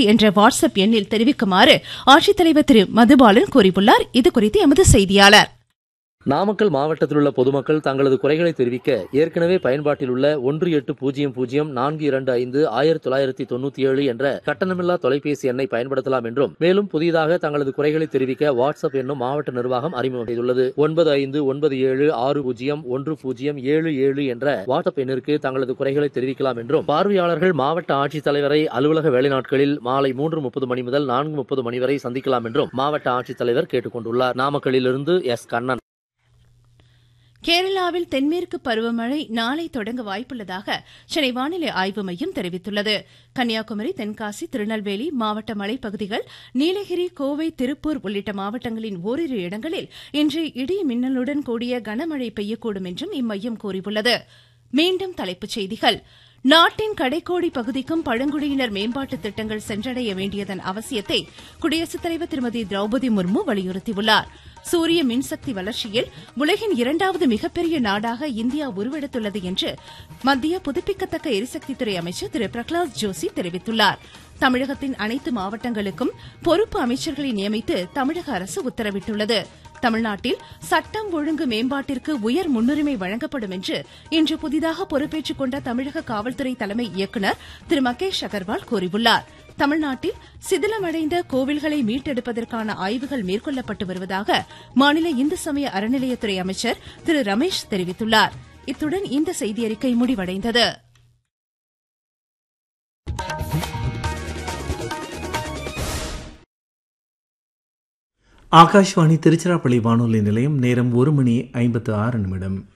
என்ற வாட்ஸ்அப் எண்ணில் தெரிவிக்குமாறு ஆட்சித்தலைவர் திரு மதுபாலன் கூறியுள்ளார் இதுகுறித்து எமது செய்தியாளர் நாமக்கல் மாவட்டத்தில் உள்ள பொதுமக்கள் தங்களது குறைகளை தெரிவிக்க ஏற்கனவே பயன்பாட்டில் உள்ள ஒன்று எட்டு பூஜ்ஜியம் பூஜ்ஜியம் நான்கு இரண்டு ஐந்து ஆயிரத்தி தொள்ளாயிரத்தி தொண்ணூத்தி ஏழு என்ற கட்டணமில்லா தொலைபேசி எண்ணை பயன்படுத்தலாம் என்றும் மேலும் புதிதாக தங்களது குறைகளை தெரிவிக்க வாட்ஸ்அப் என்னும் மாவட்ட நிர்வாகம் அறிமுகம் செய்துள்ளது ஒன்பது ஐந்து ஒன்பது ஏழு ஆறு பூஜ்ஜியம் ஒன்று பூஜ்ஜியம் ஏழு ஏழு என்ற வாட்ஸ்அப் எண்ணிற்கு தங்களது குறைகளை தெரிவிக்கலாம் என்றும் பார்வையாளர்கள் மாவட்ட ஆட்சித்தலைவரை அலுவலக வேலை நாட்களில் மாலை மூன்று முப்பது மணி முதல் நான்கு முப்பது மணி வரை சந்திக்கலாம் என்றும் மாவட்ட ஆட்சித்தலைவர் கேட்டுக் கொண்டுள்ளார் நாமக்கல்லிலிருந்து எஸ் கண்ணன் கேரளாவில் தென்மேற்கு பருவமழை நாளை தொடங்க வாய்ப்புள்ளதாக சென்னை வானிலை ஆய்வு மையம் தெரிவித்துள்ளது கன்னியாகுமரி தென்காசி திருநெல்வேலி மாவட்ட மலைப்பகுதிகள் நீலகிரி கோவை திருப்பூர் உள்ளிட்ட மாவட்டங்களின் ஓரிரு இடங்களில் இன்று இடி மின்னலுடன் கூடிய கனமழை பெய்யக்கூடும் என்றும் இம்மையம் கூறியுள்ளது மீண்டும் தலைப்புச் செய்திகள் நாட்டின் கடைக்கோடி பகுதிக்கும் பழங்குடியினர் மேம்பாட்டு திட்டங்கள் சென்றடைய வேண்டியதன் அவசியத்தை குடியரசுத் தலைவர் திருமதி திரௌபதி முர்மு வலியுறுத்தியுள்ளார் சூரிய மின்சக்தி வளர்ச்சியில் உலகின் இரண்டாவது மிகப்பெரிய நாடாக இந்தியா உருவெடுத்துள்ளது என்று மத்திய புதுப்பிக்கத்தக்க எரிசக்தித்துறை அமைச்சர் திரு பிரகலாத் ஜோஷி தெரிவித்துள்ளார் தமிழகத்தின் அனைத்து மாவட்டங்களுக்கும் பொறுப்பு அமைச்சர்களை நியமித்து தமிழக அரசு உத்தரவிட்டுள்ளது தமிழ்நாட்டில் சட்டம் ஒழுங்கு மேம்பாட்டிற்கு உயர் முன்னுரிமை வழங்கப்படும் என்று இன்று புதிதாக பொறுப்பேற்றுக் கொண்ட தமிழக காவல்துறை தலைமை இயக்குநர் திரு மகேஷ் அகர்வால் கூறியுள்ளார் தமிழ்நாட்டில் சிதிலமடைந்த கோவில்களை மீட்டெடுப்பதற்கான ஆய்வுகள் மேற்கொள்ளப்பட்டு வருவதாக மாநில இந்து சமய அறநிலையத்துறை அமைச்சர் திரு ரமேஷ் தெரிவித்துள்ளார் இத்துடன் இந்த செய்தியறிக்கை முடிவடைந்தது ஆகாஷ்வாணி திருச்சிராப்பள்ளி வானொலி நிலையம் நேரம் ஒரு மணி ஐம்பத்து ஆறு நிமிடம்